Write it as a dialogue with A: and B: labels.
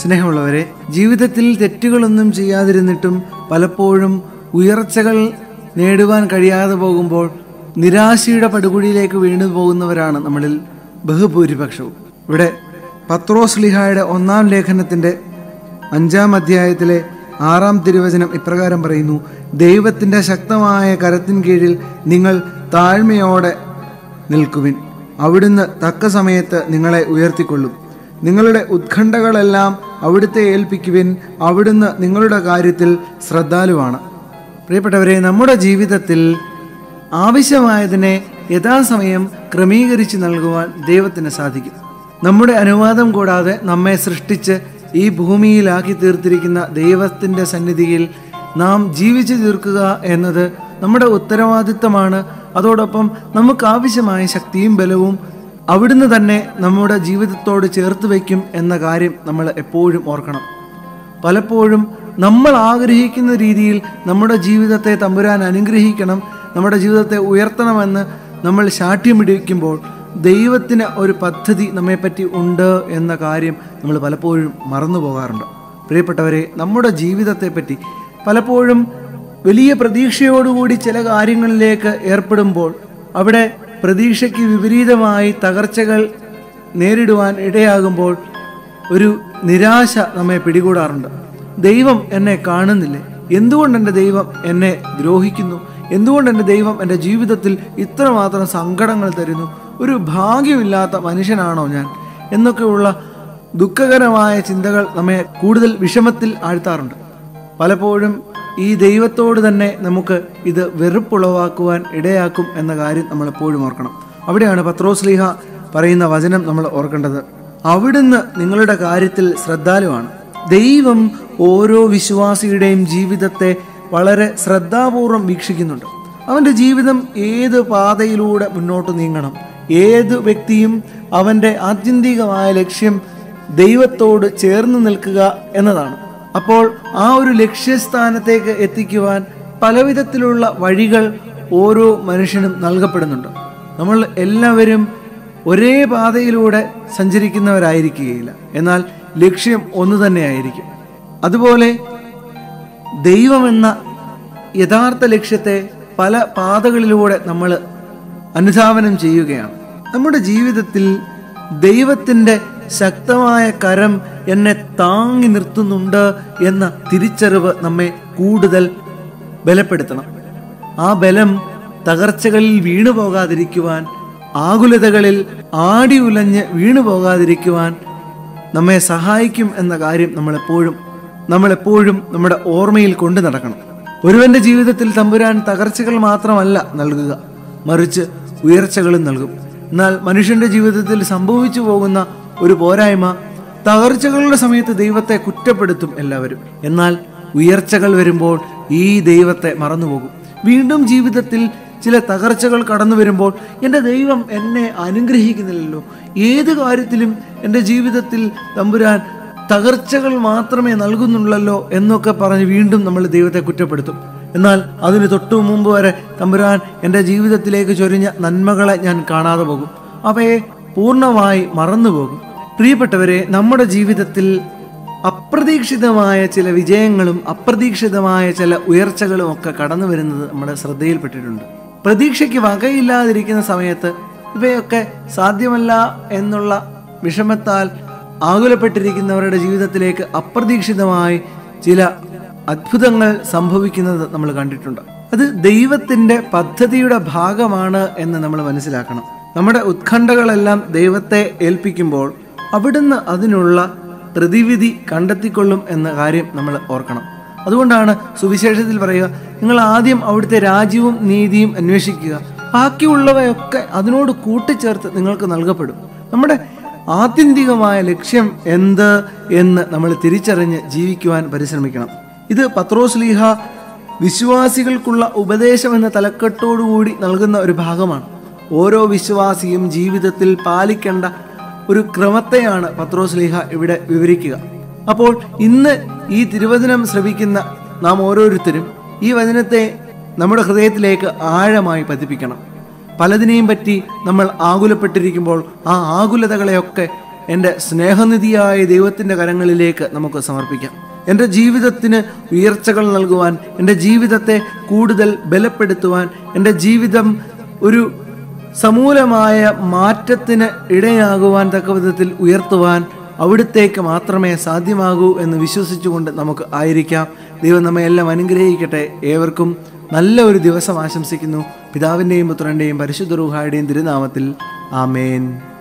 A: സ്നേഹമുള്ളവരെ ജീവിതത്തിൽ തെറ്റുകളൊന്നും ചെയ്യാതിരുന്നിട്ടും പലപ്പോഴും ഉയർച്ചകൾ നേടുവാൻ കഴിയാതെ പോകുമ്പോൾ നിരാശയുടെ പടുകുഴിയിലേക്ക് വീണു പോകുന്നവരാണ് നമ്മളിൽ ബഹുഭൂരിപക്ഷവും ഇവിടെ പത്രോസ് ലിഹായുടെ ഒന്നാം ലേഖനത്തിൻ്റെ അഞ്ചാം അധ്യായത്തിലെ ആറാം തിരുവചനം ഇപ്രകാരം പറയുന്നു ദൈവത്തിൻ്റെ ശക്തമായ കരത്തിൻ കീഴിൽ നിങ്ങൾ താഴ്മയോടെ നിൽക്കുവിൻ അവിടുന്ന് തക്ക സമയത്ത് നിങ്ങളെ ഉയർത്തിക്കൊള്ളും നിങ്ങളുടെ ഉത്കണ്ഠകളെല്ലാം അവിടുത്തെ ഏൽപ്പിക്കുവിൻ അവിടുന്ന് നിങ്ങളുടെ കാര്യത്തിൽ ശ്രദ്ധാലുവാണ് പ്രിയപ്പെട്ടവരെ നമ്മുടെ ജീവിതത്തിൽ ആവശ്യമായതിനെ യഥാസമയം ക്രമീകരിച്ച് നൽകുവാൻ ദൈവത്തിന് സാധിക്കും നമ്മുടെ അനുവാദം കൂടാതെ നമ്മെ സൃഷ്ടിച്ച് ഈ ഭൂമിയിലാക്കി തീർത്തിരിക്കുന്ന ദൈവത്തിൻ്റെ സന്നിധിയിൽ നാം ജീവിച്ചു തീർക്കുക എന്നത് നമ്മുടെ ഉത്തരവാദിത്തമാണ് അതോടൊപ്പം നമുക്ക് ആവശ്യമായ ശക്തിയും ബലവും അവിടുന്ന് തന്നെ നമ്മുടെ ജീവിതത്തോട് ചേർത്ത് വയ്ക്കും എന്ന കാര്യം നമ്മൾ എപ്പോഴും ഓർക്കണം പലപ്പോഴും നമ്മൾ ആഗ്രഹിക്കുന്ന രീതിയിൽ നമ്മുടെ ജീവിതത്തെ തമ്പുരാൻ അനുഗ്രഹിക്കണം നമ്മുടെ ജീവിതത്തെ ഉയർത്തണമെന്ന് നമ്മൾ ശാഠ്യമിടിക്കുമ്പോൾ ദൈവത്തിന് ഒരു പദ്ധതി നമ്മെപ്പറ്റി ഉണ്ട് എന്ന കാര്യം നമ്മൾ പലപ്പോഴും മറന്നു പോകാറുണ്ട് പ്രിയപ്പെട്ടവരെ നമ്മുടെ ജീവിതത്തെപ്പറ്റി പലപ്പോഴും വലിയ പ്രതീക്ഷയോടുകൂടി ചില കാര്യങ്ങളിലേക്ക് ഏർപ്പെടുമ്പോൾ അവിടെ പ്രതീക്ഷയ്ക്ക് വിപരീതമായി തകർച്ചകൾ നേരിടുവാൻ ഇടയാകുമ്പോൾ ഒരു നിരാശ നമ്മെ പിടികൂടാറുണ്ട് ദൈവം എന്നെ കാണുന്നില്ലേ എന്തുകൊണ്ട് എൻ്റെ ദൈവം എന്നെ ദ്രോഹിക്കുന്നു എന്തുകൊണ്ട് എൻ്റെ ദൈവം എൻ്റെ ജീവിതത്തിൽ ഇത്രമാത്രം സങ്കടങ്ങൾ തരുന്നു ഒരു ഭാഗ്യമില്ലാത്ത മനുഷ്യനാണോ ഞാൻ എന്നൊക്കെയുള്ള ദുഃഖകരമായ ചിന്തകൾ നമ്മെ കൂടുതൽ വിഷമത്തിൽ ആഴ്ത്താറുണ്ട് പലപ്പോഴും ഈ ദൈവത്തോട് തന്നെ നമുക്ക് ഇത് വെറുപ്പുളവാക്കുവാൻ ഇടയാക്കും എന്ന കാര്യം നമ്മൾ എപ്പോഴും ഓർക്കണം അവിടെയാണ് പത്രോസ്ലീഹ പറയുന്ന വചനം നമ്മൾ ഓർക്കേണ്ടത് അവിടുന്ന് നിങ്ങളുടെ കാര്യത്തിൽ ശ്രദ്ധാലുവാണ് ദൈവം ഓരോ വിശ്വാസിയുടെയും ജീവിതത്തെ വളരെ ശ്രദ്ധാപൂർവം വീക്ഷിക്കുന്നുണ്ട് അവൻ്റെ ജീവിതം ഏത് പാതയിലൂടെ മുന്നോട്ട് നീങ്ങണം ഏത് വ്യക്തിയും അവൻ്റെ ആത്യന്തികമായ ലക്ഷ്യം ദൈവത്തോട് ചേർന്ന് നിൽക്കുക എന്നതാണ് അപ്പോൾ ആ ഒരു ലക്ഷ്യസ്ഥാനത്തേക്ക് എത്തിക്കുവാൻ പലവിധത്തിലുള്ള വഴികൾ ഓരോ മനുഷ്യനും നൽകപ്പെടുന്നുണ്ട് നമ്മൾ എല്ലാവരും ഒരേ പാതയിലൂടെ സഞ്ചരിക്കുന്നവരായിരിക്കുകയില്ല എന്നാൽ ലക്ഷ്യം ഒന്നു തന്നെയായിരിക്കും അതുപോലെ ദൈവമെന്ന യഥാർത്ഥ ലക്ഷ്യത്തെ പല പാതകളിലൂടെ നമ്മൾ അനുധാവനം ചെയ്യുകയാണ് നമ്മുടെ ജീവിതത്തിൽ ദൈവത്തിൻ്റെ ശക്തമായ കരം എന്നെ താങ്ങി നിർത്തുന്നുണ്ട് എന്ന തിരിച്ചറിവ് നമ്മെ കൂടുതൽ ബലപ്പെടുത്തണം ആ ബലം തകർച്ചകളിൽ വീണു പോകാതിരിക്കുവാൻ ആകുലതകളിൽ ആടി ഉലഞ്ഞ് വീണു പോകാതിരിക്കുവാൻ നമ്മെ സഹായിക്കും എന്ന കാര്യം നമ്മളെപ്പോഴും നമ്മളെപ്പോഴും നമ്മുടെ ഓർമ്മയിൽ കൊണ്ടു നടക്കണം ഒരുവന്റെ ജീവിതത്തിൽ തമ്പുരാൻ തകർച്ചകൾ മാത്രമല്ല നൽകുക മറിച്ച് ഉയർച്ചകളും നൽകും എന്നാൽ മനുഷ്യന്റെ ജീവിതത്തിൽ സംഭവിച്ചു പോകുന്ന ഒരു പോരായ്മ തകർച്ചകളുടെ സമയത്ത് ദൈവത്തെ കുറ്റപ്പെടുത്തും എല്ലാവരും എന്നാൽ ഉയർച്ചകൾ വരുമ്പോൾ ഈ ദൈവത്തെ മറന്നുപോകും വീണ്ടും ജീവിതത്തിൽ ചില തകർച്ചകൾ കടന്നു വരുമ്പോൾ എൻ്റെ ദൈവം എന്നെ അനുഗ്രഹിക്കുന്നില്ലല്ലോ ഏത് കാര്യത്തിലും എൻ്റെ ജീവിതത്തിൽ തമ്പുരാൻ തകർച്ചകൾ മാത്രമേ നൽകുന്നുള്ളല്ലോ എന്നൊക്കെ പറഞ്ഞ് വീണ്ടും നമ്മൾ ദൈവത്തെ കുറ്റപ്പെടുത്തും എന്നാൽ അതിന് തൊട്ടു മുമ്പ് വരെ തമ്പുരാൻ എൻ്റെ ജീവിതത്തിലേക്ക് ചൊരിഞ്ഞ നന്മകളെ ഞാൻ കാണാതെ പോകും അവയെ പൂർണ്ണമായി മറന്നുപോകും പ്രിയപ്പെട്ടവരെ നമ്മുടെ ജീവിതത്തിൽ അപ്രതീക്ഷിതമായ ചില വിജയങ്ങളും അപ്രതീക്ഷിതമായ ചില ഉയർച്ചകളും ഒക്കെ കടന്നു വരുന്നത് നമ്മുടെ ശ്രദ്ധയിൽപ്പെട്ടിട്ടുണ്ട് പ്രതീക്ഷയ്ക്ക് വകയില്ലാതിരിക്കുന്ന സമയത്ത് ഇവയൊക്കെ സാധ്യമല്ല എന്നുള്ള വിഷമത്താൽ ആകുലപ്പെട്ടിരിക്കുന്നവരുടെ ജീവിതത്തിലേക്ക് അപ്രതീക്ഷിതമായി ചില അത്ഭുതങ്ങൾ സംഭവിക്കുന്നത് നമ്മൾ കണ്ടിട്ടുണ്ട് അത് ദൈവത്തിൻ്റെ പദ്ധതിയുടെ ഭാഗമാണ് എന്ന് നമ്മൾ മനസ്സിലാക്കണം നമ്മുടെ ഉത്കണ്ഠകളെല്ലാം ദൈവത്തെ ഏൽപ്പിക്കുമ്പോൾ അവിടുന്ന് അതിനുള്ള പ്രതിവിധി കണ്ടെത്തിക്കൊള്ളും എന്ന കാര്യം നമ്മൾ ഓർക്കണം അതുകൊണ്ടാണ് സുവിശേഷത്തിൽ പറയുക നിങ്ങൾ ആദ്യം അവിടുത്തെ രാജ്യവും നീതിയും അന്വേഷിക്കുക ബാക്കിയുള്ളവയൊക്കെ അതിനോട് കൂട്ടിച്ചേർത്ത് നിങ്ങൾക്ക് നൽകപ്പെടും നമ്മുടെ ആത്യന്തികമായ ലക്ഷ്യം എന്ത് എന്ന് നമ്മൾ തിരിച്ചറിഞ്ഞ് ജീവിക്കുവാൻ പരിശ്രമിക്കണം ഇത് പത്രോസ് ലീഹ വിശ്വാസികൾക്കുള്ള ഉപദേശം എന്ന തലക്കെട്ടോടുകൂടി നൽകുന്ന ഒരു ഭാഗമാണ് ഓരോ വിശ്വാസിയും ജീവിതത്തിൽ പാലിക്കേണ്ട ഒരു ക്രമത്തെയാണ് പത്രോസ് ലീഹ ഇവിടെ വിവരിക്കുക അപ്പോൾ ഇന്ന് ഈ തിരുവചനം ശ്രവിക്കുന്ന നാം ഓരോരുത്തരും ഈ വചനത്തെ നമ്മുടെ ഹൃദയത്തിലേക്ക് ആഴമായി പതിപ്പിക്കണം പലതിനെയും പറ്റി നമ്മൾ ആകുലപ്പെട്ടിരിക്കുമ്പോൾ ആ ആകുലതകളെയൊക്കെ എൻ്റെ സ്നേഹനിധിയായ ദൈവത്തിൻ്റെ കരങ്ങളിലേക്ക് നമുക്ക് സമർപ്പിക്കാം എൻ്റെ ജീവിതത്തിന് ഉയർച്ചകൾ നൽകുവാൻ എൻ്റെ ജീവിതത്തെ കൂടുതൽ ബലപ്പെടുത്തുവാൻ എൻ്റെ ജീവിതം ഒരു സമൂലമായ മാറ്റത്തിന് ഇടയാകുവാൻ തക്ക വിധത്തിൽ ഉയർത്തുവാൻ അവിടുത്തേക്ക് മാത്രമേ സാധ്യമാകൂ എന്ന് വിശ്വസിച്ചുകൊണ്ട് നമുക്ക് ആയിരിക്കാം ദൈവം നമ്മെ എല്ലാം അനുഗ്രഹിക്കട്ടെ ഏവർക്കും നല്ല ഒരു ദിവസം ആശംസിക്കുന്നു പിതാവിൻ്റെയും പുത്രൻ്റെയും പരിശുദ്ധ റൂഹായുടെയും തിരുനാമത്തിൽ ആമേൻ